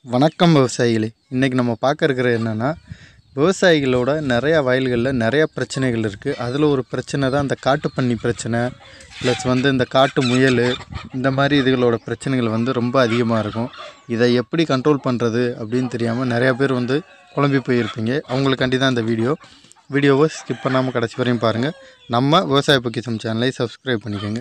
வணக்கம் விவசாயிகளே இன்றைக்கி நம்ம பார்க்க இருக்கிற என்னென்னா விவசாயிகளோட நிறையா வயல்களில் நிறையா பிரச்சனைகள் இருக்குது அதில் ஒரு பிரச்சனை தான் இந்த காட்டுப்பன்னி பிரச்சனை ப்ளஸ் வந்து இந்த காட்டு முயல் இந்த மாதிரி இதுகளோட பிரச்சனைகள் வந்து ரொம்ப அதிகமாக இருக்கும் இதை எப்படி கண்ட்ரோல் பண்ணுறது அப்படின்னு தெரியாமல் நிறையா பேர் வந்து குழம்பி போயிருப்பீங்க அவங்களுக்காண்டி தான் இந்த வீடியோ வீடியோவை ஸ்கிப் பண்ணாமல் கடைசி வரையும் பாருங்கள் நம்ம விவசாய பொக்கிசம் சேனலை சப்ஸ்கிரைப் பண்ணிக்கோங்க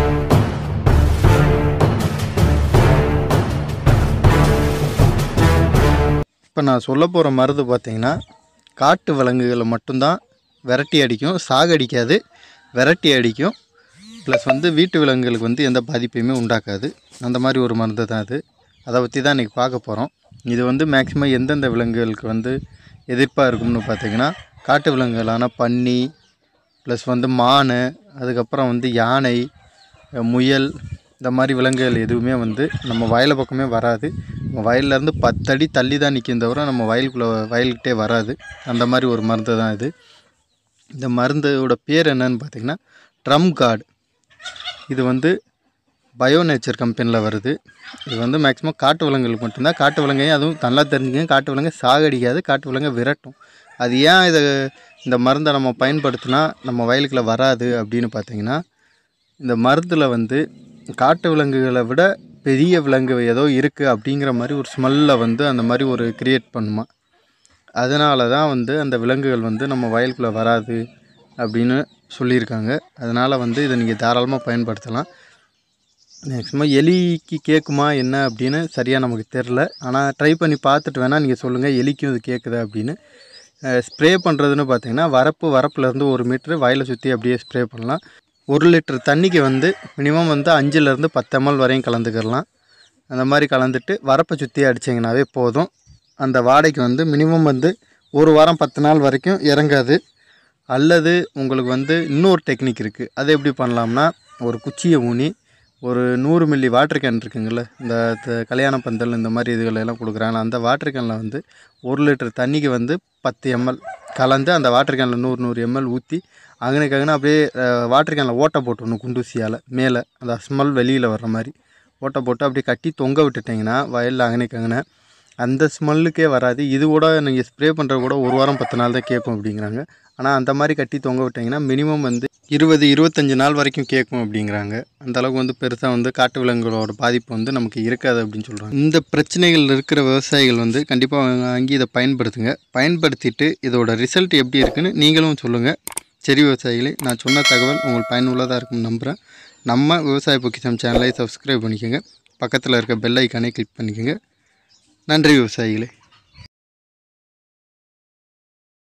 இப்போ நான் சொல்ல போகிற மருந்து பார்த்தீங்கன்னா காட்டு விலங்குகளை மட்டும்தான் விரட்டி அடிக்கும் சாகடிக்காது விரட்டி அடிக்கும் ப்ளஸ் வந்து வீட்டு விலங்குகளுக்கு வந்து எந்த பாதிப்பையுமே உண்டாக்காது அந்த மாதிரி ஒரு மருந்து தான் அது அதை பற்றி தான் இன்றைக்கி பார்க்க போகிறோம் இது வந்து மேக்ஸிமம் எந்தெந்த விலங்குகளுக்கு வந்து எதிர்ப்பாக இருக்கும்னு பார்த்தீங்கன்னா காட்டு விலங்குகளான பன்னி ப்ளஸ் வந்து மான் அதுக்கப்புறம் வந்து யானை முயல் இந்த மாதிரி விலங்குகள் எதுவுமே வந்து நம்ம வயலை பக்கமே வராது நம்ம வயல்லேருந்து பத்தடி தள்ளி தான் நிற்கும் தவிர நம்ம வயலுக்குள்ளே வயல்கிட்டே வராது அந்த மாதிரி ஒரு மருந்து தான் இது இந்த மருந்தோட பேர் என்னன்னு பார்த்தீங்கன்னா ட்ரம் கார்டு இது வந்து பயோ நேச்சர் கம்பெனியில் வருது இது வந்து மேக்ஸிமம் காட்டு விலங்குகளுக்கு மட்டும்தான் காட்டு விலங்கையும் அதுவும் நல்லா தெரிஞ்சுக்கங்க காட்டு விலங்கை சாகடிக்காது காட்டு விலங்கை விரட்டும் அது ஏன் இதை இந்த மருந்தை நம்ம பயன்படுத்தினா நம்ம வயலுக்குள்ள வராது அப்படின்னு பார்த்தீங்கன்னா இந்த மருந்தில் வந்து காட்டு விலங்குகளை விட பெரிய விலங்கு ஏதோ இருக்குது அப்படிங்கிற மாதிரி ஒரு ஸ்மெல்லை வந்து அந்த மாதிரி ஒரு கிரியேட் பண்ணுமா அதனால தான் வந்து அந்த விலங்குகள் வந்து நம்ம வயலுக்குள்ளே வராது அப்படின்னு சொல்லியிருக்காங்க அதனால் வந்து இதை நீங்கள் தாராளமாக பயன்படுத்தலாம் மேக்ஸிமம் எலிக்கு கேட்குமா என்ன அப்படின்னு சரியாக நமக்கு தெரில ஆனால் ட்ரை பண்ணி பார்த்துட்டு வேணால் நீங்கள் சொல்லுங்கள் எலிக்கும் இது கேட்குதா அப்படின்னு ஸ்ப்ரே பண்ணுறதுன்னு பார்த்தீங்கன்னா வரப்பு வரப்புலேருந்து ஒரு மீட்ரு வயலை சுற்றி அப்படியே ஸ்ப்ரே பண்ணலாம் ஒரு லிட்டர் தண்ணிக்கு வந்து மினிமம் வந்து அஞ்சுலேருந்து பத்து எம்எல் வரையும் கலந்துக்கிடலாம் அந்த மாதிரி கலந்துட்டு வரப்பை சுற்றி அடிச்சிங்கனாவே போதும் அந்த வாடைக்கு வந்து மினிமம் வந்து ஒரு வாரம் பத்து நாள் வரைக்கும் இறங்காது அல்லது உங்களுக்கு வந்து இன்னொரு டெக்னிக் இருக்குது அது எப்படி பண்ணலாம்னா ஒரு குச்சியை ஊனி ஒரு நூறு மில்லி வாட்டர் கேன் இருக்குங்கள்ல இந்த த- கல்யாண பந்தல் இந்த மாதிரி இதுகளெல்லாம் கொடுக்குறாங்க அந்த வாட்டர் கேனில் வந்து ஒரு லிட்டர் தண்ணிக்கு வந்து பத்து எம்எல் கலந்து அந்த வாட்டர் கேனில் நூறு நூறு எம்எல் ஊற்றி அங்கனுக்கு அங்கன அப்படியே வாட்டர் கேனில் ஓட்டை போட்டுடணும் குண்டூசியால் மேலே அந்த ஸ்மெல் வெளியில் வர்ற மாதிரி ஓட்டை போட்டு அப்படியே கட்டி தொங்க விட்டுட்டிங்கன்னா வயலில் அங்கனைக்கு அங்கன அந்த ஸ்மெல்லுக்கே வராது இது கூட நீங்கள் ஸ்ப்ரே பண்ணுறது கூட ஒரு வாரம் பத்து நாள் தான் கேட்கும் அப்படிங்கிறாங்க ஆனால் அந்த மாதிரி கட்டி தொங்க விட்டிங்கன்னா மினிமம் வந்து இருபது இருபத்தஞ்சி நாள் வரைக்கும் கேட்கும் அப்படிங்கிறாங்க அந்த அளவுக்கு வந்து பெருசாக வந்து காட்டு விலங்குகளோட பாதிப்பு வந்து நமக்கு இருக்காது அப்படின்னு சொல்கிறாங்க இந்த பிரச்சனைகள் இருக்கிற விவசாயிகள் வந்து கண்டிப்பாக வாங்கி இதை பயன்படுத்துங்க பயன்படுத்திட்டு இதோட ரிசல்ட் எப்படி இருக்குன்னு நீங்களும் சொல்லுங்கள் சரி விவசாயிகளே நான் சொன்ன தகவல் உங்களுக்கு பயனுள்ளதாக இருக்கும்னு நம்புகிறேன் நம்ம விவசாய பொக்கிசம் சேனலை சப்ஸ்கிரைப் பண்ணிக்கோங்க பக்கத்தில் இருக்க பெல் ஐக்கானே கிளிக் பண்ணிக்கோங்க நன்றி விவசாயிகளே